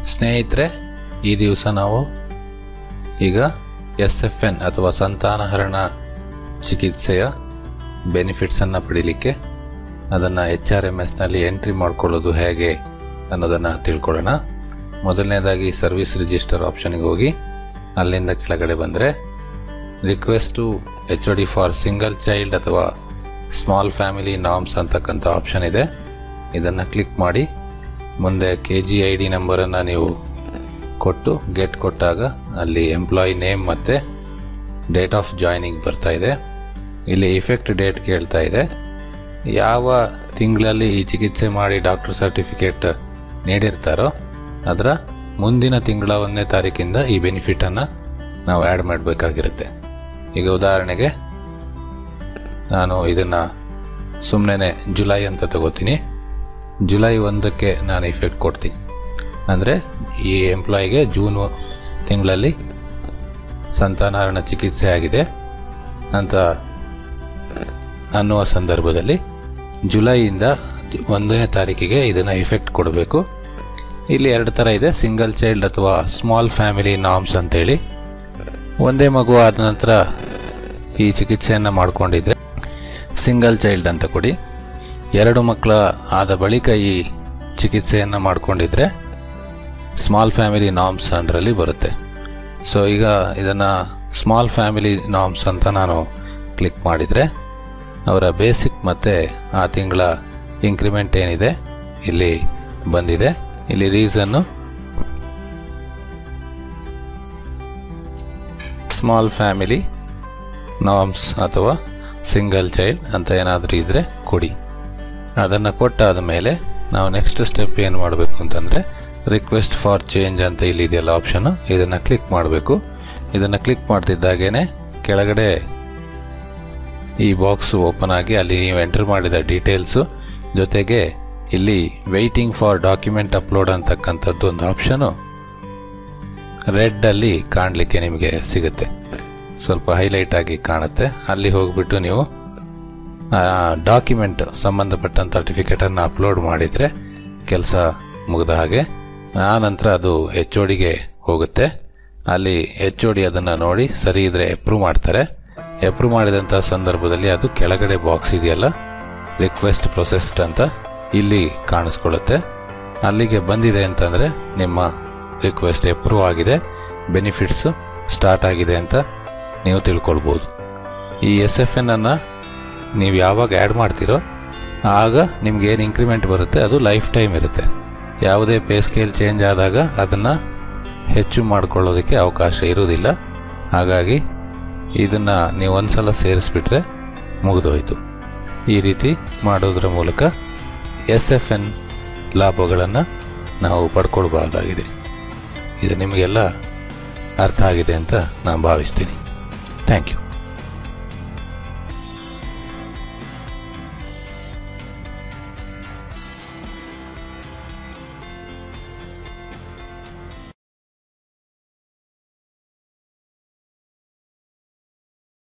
ಸ್ನೇಹಿತರೆ ಈ ದಿವಸ ನಾವು ಈಗ ಎಸ್ ಎಫ್ ಎನ್ ಅಥವಾ ಸಂತಾನಹರಣ ಚಿಕಿತ್ಸೆಯ ಬೆನಿಫಿಟ್ಸನ್ನು ಪಡೀಲಿಕ್ಕೆ ಅದನ್ನು ಎಚ್ ಆರ್ ಎಮ್ ಎಸ್ನಲ್ಲಿ ಎಂಟ್ರಿ ಮಾಡ್ಕೊಳ್ಳೋದು ಹೇಗೆ ಅನ್ನೋದನ್ನು ತಿಳ್ಕೊಳ್ಳೋಣ ಮೊದಲನೇದಾಗಿ ಸರ್ವಿಸ್ ರಿಜಿಸ್ಟರ್ ಆಪ್ಷನ್ಗೆ ಹೋಗಿ ಅಲ್ಲಿಂದ ಕೆಳಗಡೆ ಬಂದರೆ request to H O D for single child ಅಥವಾ ಸ್ಮಾಲ್ ಫ್ಯಾಮಿಲಿ ನಾಮ್ಸ್ ಅಂತಕ್ಕಂಥ ಆಪ್ಷನ್ ಇದೆ ಇದನ್ನು ಕ್ಲಿಕ್ ಮಾಡಿ ಮುಂದೆ ಕೆ ಜಿ ಐ ಡಿ ನಂಬರನ್ನು ನೀವು ಕೊಟ್ಟು ಗೆಟ್ ಕೊಟ್ಟಾಗ ಅಲ್ಲಿ ಎಂಪ್ಲಾಯಿ ನೇಮ್ ಮತ್ತು ಡೇಟ್ ಆಫ್ ಜಾಯ್ನಿಂಗ್ ಬರ್ತಾ ಇದೆ ಇಲ್ಲಿ ಇಫೆಕ್ಟ್ ಡೇಟ್ ಕೇಳ್ತಾ ಇದೆ ಯಾವ ತಿಂಗಳಲ್ಲಿ ಈ ಚಿಕಿತ್ಸೆ ಮಾಡಿ ಡಾಕ್ಟರ್ ಸರ್ಟಿಫಿಕೇಟ್ ನೀಡಿರ್ತಾರೋ ಅದರ ಮುಂದಿನ ತಿಂಗಳ ಒಂದನೇ ತಾರೀಕಿಂದ ಈ ಬೆನಿಫಿಟನ್ನು ನಾವು ಆ್ಯಡ್ ಮಾಡಬೇಕಾಗಿರುತ್ತೆ ಈಗ ಉದಾಹರಣೆಗೆ ನಾನು ಇದನ್ನು ಸುಮ್ಮನೆ ಜುಲೈ ಅಂತ ತಗೋತೀನಿ ಜುಲೈ ಒಂದಕ್ಕೆ ನಾನು ಇಫೆಕ್ಟ್ ಕೊಡ್ತೀನಿ ಅಂದರೆ ಈ ಎಂಪ್ಲಾಯಿಗೆ ಜೂನ್ ತಿಂಗಳಲ್ಲಿ ಸಂತಾನಹರಣ ಚಿಕಿತ್ಸೆ ಆಗಿದೆ ಅಂತ ಅನ್ನುವ ಸಂದರ್ಭದಲ್ಲಿ ಜುಲೈಯಿಂದ ಒಂದನೇ ತಾರೀಕಿಗೆ ಇದನ್ನು ಇಫೆಕ್ಟ್ ಕೊಡಬೇಕು ಇಲ್ಲಿ ಎರಡು ಥರ ಇದೆ ಸಿಂಗಲ್ ಚೈಲ್ಡ್ ಅಥವಾ ಸ್ಮಾಲ್ ಫ್ಯಾಮಿಲಿ ನಾಮ್ಸ್ ಅಂತೇಳಿ ಒಂದೇ ಮಗು ಆದ ನಂತರ ಈ ಚಿಕಿತ್ಸೆಯನ್ನು ಮಾಡಿಕೊಂಡಿದ್ರೆ ಸಿಂಗಲ್ ಚೈಲ್ಡ್ ಅಂತ ಕೊಡಿ ಎರಡು ಮಕ್ಕಳ ಆದ ಬಳಿಕ ಈ ಚಿಕಿತ್ಸೆಯನ್ನು ಮಾಡಿಕೊಂಡಿದ್ರೆ ಸ್ಮಾಲ್ ಫ್ಯಾಮಿಲಿ ನಾಮ್ಸ್ ಅಂಡರಲ್ಲಿ ಬರುತ್ತೆ ಸೊ ಈಗ ಇದನ್ನು ಸ್ಮಾಲ್ ಫ್ಯಾಮಿಲಿ ನಾಮ್ಸ್ ಅಂತ ನಾನು ಕ್ಲಿಕ್ ಮಾಡಿದರೆ ಅವರ ಬೇಸಿಕ್ ಮತ್ತು ಆ ತಿಂಗಳ ಇಂಕ್ರಿಮೆಂಟ್ ಏನಿದೆ ಇಲ್ಲಿ ಬಂದಿದೆ ಇಲ್ಲಿ ರೀಸನ್ನು ಸ್ಮಾಲ್ ಫ್ಯಾಮಿಲಿ ನಾಮ್ಸ್ ಅಥವಾ ಸಿಂಗಲ್ ಚೈಲ್ಡ್ ಅಂತ ಏನಾದರೂ ಇದ್ದರೆ ಕೊಡಿ ಅದನ್ನು ಕೊಟ್ಟಾದ ಮೇಲೆ ನಾವು ನೆಕ್ಸ್ಟ್ ಸ್ಟೆಪ್ ಏನು ಮಾಡಬೇಕು ಅಂತಂದರೆ ರಿಕ್ವೆಸ್ಟ್ ಫಾರ್ ಚೇಂಜ್ ಅಂತ ಇಲ್ಲಿ ಇದೆಯಲ್ಲ ಆಪ್ಷನ್ನು ಇದನ್ನು ಕ್ಲಿಕ್ ಮಾಡಬೇಕು ಇದನ್ನು ಕ್ಲಿಕ್ ಮಾಡ್ತಿದ್ದಾಗೇ ಕೆಳಗಡೆ ಈ ಬಾಕ್ಸ್ ಓಪನ್ ಆಗಿ ಅಲ್ಲಿ ನೀವು ಎಂಟರ್ ಮಾಡಿದ ಡೀಟೇಲ್ಸು ಜೊತೆಗೆ ಇಲ್ಲಿ ವೆಯ್ಟಿಂಗ್ ಫಾರ್ ಡಾಕ್ಯುಮೆಂಟ್ ಅಪ್ಲೋಡ್ ಅಂತಕ್ಕಂಥದ್ದು ಒಂದು ಆಪ್ಷನು ರೆಡ್ಡಲ್ಲಿ ಕಾಣಲಿಕ್ಕೆ ನಿಮಗೆ ಸಿಗುತ್ತೆ ಸ್ವಲ್ಪ ಹೈಲೈಟ್ ಆಗಿ ಕಾಣುತ್ತೆ ಅಲ್ಲಿ ಹೋಗಿಬಿಟ್ಟು ನೀವು ಡಾಕ್ಯುಮೆಂಟ್ ಸಂಬಂಧಪಟ್ಟಂಥ ಸರ್ಟಿಫಿಕೇಟನ್ನು ಅಪ್ಲೋಡ್ ಮಾಡಿದರೆ ಕೆಲಸ ಮುಗಿದ ಹಾಗೆ ಆ ನಂತರ ಅದು ಎಚ್ ಒ ಡಿಗೆ ಹೋಗುತ್ತೆ ಅಲ್ಲಿ ಎಚ್ ಒ ಡಿ ಅದನ್ನು ನೋಡಿ ಸರಿ ಇದ್ದರೆ ಅಪ್ರೂವ್ ಮಾಡ್ತಾರೆ ಅಪ್ರೂವ್ ಮಾಡಿದಂಥ ಸಂದರ್ಭದಲ್ಲಿ ಅದು ಕೆಳಗಡೆ ಬಾಕ್ಸ್ ಇದೆಯಲ್ಲ ರಿಕ್ವೆಸ್ಟ್ ಪ್ರೊಸೆಸ್ಡ್ ಅಂತ ಇಲ್ಲಿ ಕಾಣಿಸ್ಕೊಳ್ಳುತ್ತೆ ಅಲ್ಲಿಗೆ ಬಂದಿದೆ ಅಂತಂದರೆ ನಿಮ್ಮ ರಿಕ್ವೆಸ್ಟ್ ಅಪ್ರೂವ್ ಆಗಿದೆ ಬೆನಿಫಿಟ್ಸು ಸ್ಟಾರ್ಟ್ ಆಗಿದೆ ಅಂತ ನೀವು ತಿಳ್ಕೊಳ್ಬೋದು ಈ ಎಸ್ ಎಫ್ ಎನ್ನನ್ನು ನೀವು ಯಾವಾಗ ಆ್ಯಡ್ ಮಾಡ್ತೀರೋ ಆಗ ನಿಮ್ಗೆ ಏನು ಇಂಕ್ರಿಮೆಂಟ್ ಬರುತ್ತೆ ಅದು ಲೈಫ್ ಟೈಮ್ ಇರುತ್ತೆ ಯಾವುದೇ ಪೇ ಸ್ಕೇಲ್ ಚೇಂಜ್ ಆದಾಗ ಅದನ್ನು ಹೆಚ್ಚು ಮಾಡಿಕೊಳ್ಳೋದಕ್ಕೆ ಅವಕಾಶ ಇರುವುದಿಲ್ಲ ಹಾಗಾಗಿ ಇದನ್ನು ನೀವು ಒಂದು ಸಲ ಸೇರಿಸ್ಬಿಟ್ರೆ ಮುಗಿದೋಯ್ತು ಈ ರೀತಿ ಮಾಡೋದ್ರ ಮೂಲಕ ಎಸ್ ಎಫ್ ಎನ್ ಲಾಭಗಳನ್ನು ನಾವು ಪಡ್ಕೊಳ್ಬಹುದಾಗಿದೆ ಇದು ನಿಮಗೆಲ್ಲ ಅರ್ಥ ಆಗಿದೆ ಅಂತ ನಾನು ಭಾವಿಸ್ತೀನಿ ಥ್ಯಾಂಕ್ ಯು